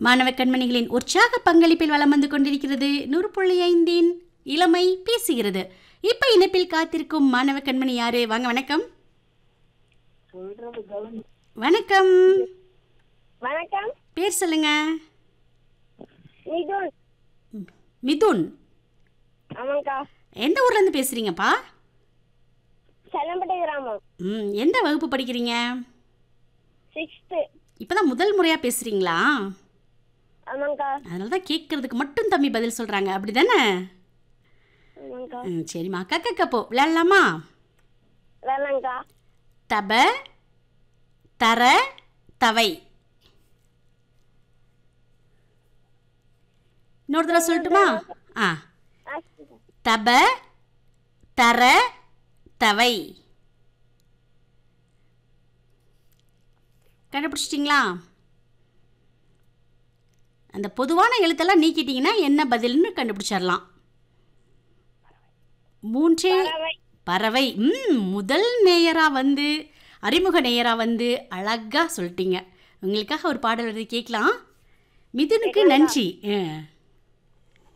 மாணவ கண்மணிகளின் உற்சாக பங்களிப்பில் வலம் வந்து கொண்டிருக்கிறது நூறு புள்ளி ஐந்தின் இளமை பேசுகிறது இப்ப இணைப்பில் காத்திருக்கும் மாணவ கண்மணி யாரு வாங்க வணக்கம் வணக்கம் வணக்கம் பேர் சொல்லுங்க மிதுன் மிதுன் ஆமாங்கக்கா எந்த ஊர்ல இருந்து பேசுறீங்கப்பா செல்லம்பட்டை கிராமம் ம் எந்த வகுப்பு படிக்கிறீங்க சிக்ஸ்த்து இப்பதான் முதல் முறையா பேசுறீங்களா ஆமாங்கக்கா அதனால தான் கேட்கறதுக்கு மட்டும் தம்பி பதில் சொல்றாங்க அப்படிதானே ஆமாங்கக்கா ம் சரிம்மா கக்க கப்போ விளையாடலாமா வேணாங்கக்கா தப தர தவை இன்னொரு தடவை சொல்லட்டுமா ஆ ஆ, தப தர தவை கண்டுபிடிச்சிட்டிங்களா அந்த பொதுவான எழுத்தெல்லாம் நீக்கிட்டீங்கன்னா என்ன பதில்னு கண்டுபிடிச்சிடலாம் மூன்றே பறவை பறவை ம் முதல் நேயரா வந்து அறிமுக நேயரா வந்து அழகா சொல்லிட்டீங்க உங்களுக்காக ஒரு பாடல் எழுதி கேட்கலாம் மிதுனுக்கு நன்றி ஆ.